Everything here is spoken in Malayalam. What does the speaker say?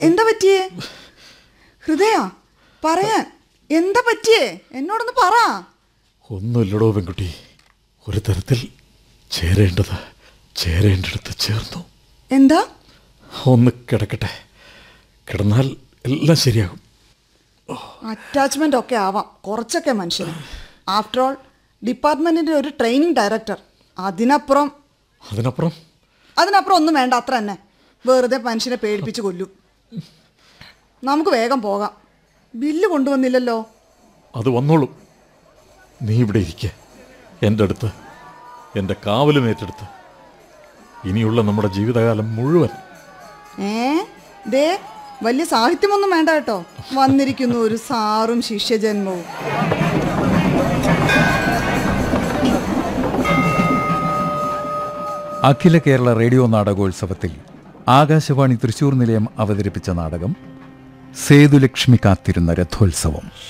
എന്താ പറ്റിയേ ഹൃദയ പറയാൻ എന്താ പറ്റിയേ എന്നോടൊന്ന് പറ ഒന്നുമില്ലടോ പെൺകുട്ടി ഒരു തരത്തിൽ ചേരേണ്ടത് ചേരേണ്ടടുത്ത് ചേർന്നു എന്താ ഒന്ന് കിടക്കട്ടെ കിടന്നാൽ എല്ലാം ശരിയാകും അറ്റാച്ച്മെന്റ് ഒക്കെ ആവാം കുറച്ചൊക്കെ മനുഷ്യന് ആഫ്റ്റർ ഓൾ ഡിപ്പാർട്ട്മെന്റിന്റെ ഒരു ട്രെയിനിങ് ഡയറക്ടർ അതിനപ്പുറം അതിനപ്പുറം അതിനപ്പുറം ഒന്നും വേണ്ട അത്ര തന്നെ വെറുതെ മനുഷ്യനെ പേടിപ്പിച്ച് കൊല്ലും നമുക്ക് വേഗം പോകാം ബില്ല് കൊണ്ടുവന്നില്ലല്ലോ അത് വന്നോളും നീ ഇവിടെ ഇരിക്കെ എൻ്റെ അടുത്ത് എൻ്റെ കാവലും ഏറ്റെടുത്ത് ഇനിയുള്ള നമ്മുടെ ജീവിതകാലം മുഴുവൻ ഏ ദേ വലിയ സാഹിത്യമൊന്നും വേണ്ട കേട്ടോ വന്നിരിക്കുന്നു ഒരു സാറും ശിഷ്യജന്മവും അഖില കേരള റേഡിയോ നാടകോത്സവത്തിൽ ആകാശവാണി തൃശൂർ നിലയം അവതരിപ്പിച്ച നാടകം സേതുലക്ഷ്മി കാത്തിരുന്ന രഥോത്സവം